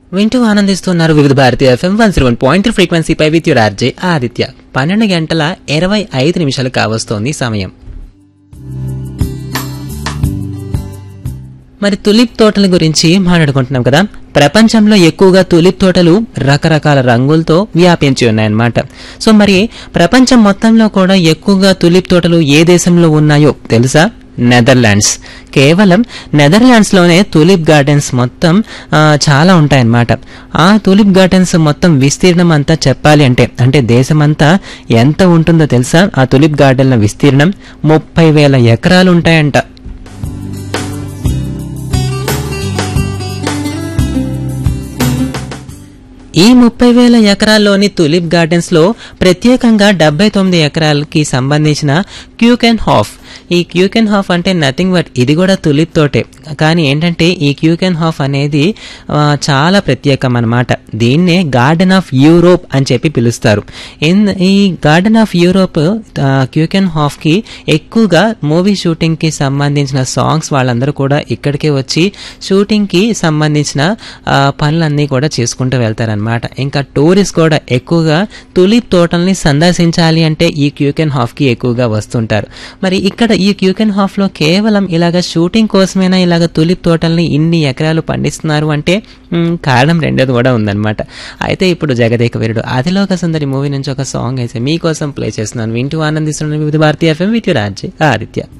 వింటూ ఆనందిస్తున్నారు Vividh Bharati FM one zero one point ఫ్రీక్వెన్సీపై విత్ యువర్ ఆర్జే ఆదిత్య పన్నెండు గంటల ఇరవై ఐదు నిమిషాలు కావస్తోంది సమయం మరి తులిప్ తోటల గురించి మాట్లాడుకుంటున్నాం కదా ప్రపంచంలో ఎక్కువగా తులిప్ తోటలు రకరకాల రంగులతో వ్యాపించి ఉన్నాయన్నమాట సో మరి ప్రపంచం మొత్తంలో కూడా ఎక్కువగా తులిప్ తోటలు ఏ దేశంలో ఉన్నాయో తెలుసా నెదర్లాండ్స్ కేవలం నెదర్లాండ్స్లోనే తులిప్ గార్డెన్స్ మొత్తం ఆ, చాలా ఉంటాయన్నమాట ఆ తులిప్ గార్డెన్స్ మొత్తం విస్తీర్ణం అంతా చెప్పాలి అంటే అంటే దేశమంతా ఎంత ఉంటుందో తెలుసా ఆ తులిప్ గార్డెన్ల విస్తీర్ణం ముప్పై వేల ఎకరాలు ఉంటాయంట ఈ ముప్పై వేల ఎకరాల్లోని తులిప్ గార్డెన్స్ లో ప్రత్యేకంగా డెబ్బై తొమ్మిది ఎకరాలకి సంబంధించిన క్యూకెన్ హాఫ్ ఈ క్యూకెన్ హాఫ్ అంటే నథింగ్ బట్ ఇది కూడా తులిప్ తోటే కానీ ఏంటంటే ఈ క్యూకెన్ హాఫ్ అనేది ఆ, చాలా ప్రత్యేకం అన్నమాట దీన్నే గార్డెన్ ఆఫ్ యూరోప్ అని చెప్పి పిలుస్తారు ఇన్ ఈ గార్డెన్ ఆఫ్ యూరోప్ ఆ, క్యూకెన్ హాఫ్ కి ఎక్కువగా మూవీ షూటింగ్ కి సంబంధించిన సాంగ్స్ వాళ్ళందరూ కూడా ఇక్కడికే వచ్చి షూటింగ్ కి సంబంధించిన ఆ, పనులన్నీ కూడా చేసుకుంటూ వెళ్తారనమాట ఇంకా టూరిస్ట్ కూడా ఎక్కువగా తులిప్ తోటల్ని సందర్శించాలి అంటే ఈ క్యూకెన్ హాఫ్ కి ఎక్కువగా వస్తుంటారు మరి ఇక్కడ ఈ క్యూకెన్ హాఫ్ లో కేవలం ఇలాగ షూటింగ్ కోసమైనా ఇలాగ తులిప్ తోటల్ని ఇన్ని ఎకరాలు పండిస్తున్నారు అంటే మ్, కారణం రెండోది కూడా ఉందన్నమాట అయితే ఇప్పుడు జగదేక వీరుడు అదిలోక సుందరి మూవీ నుంచి ఒక సాంగ్ అయితే మీకోసం ప్లే చేస్తున్నాను వింటూ ఆనందిస్తున్నాను వివిధ భారతీయ ఎఫ్ఎం విత్ రాజ్య ఆదిత్య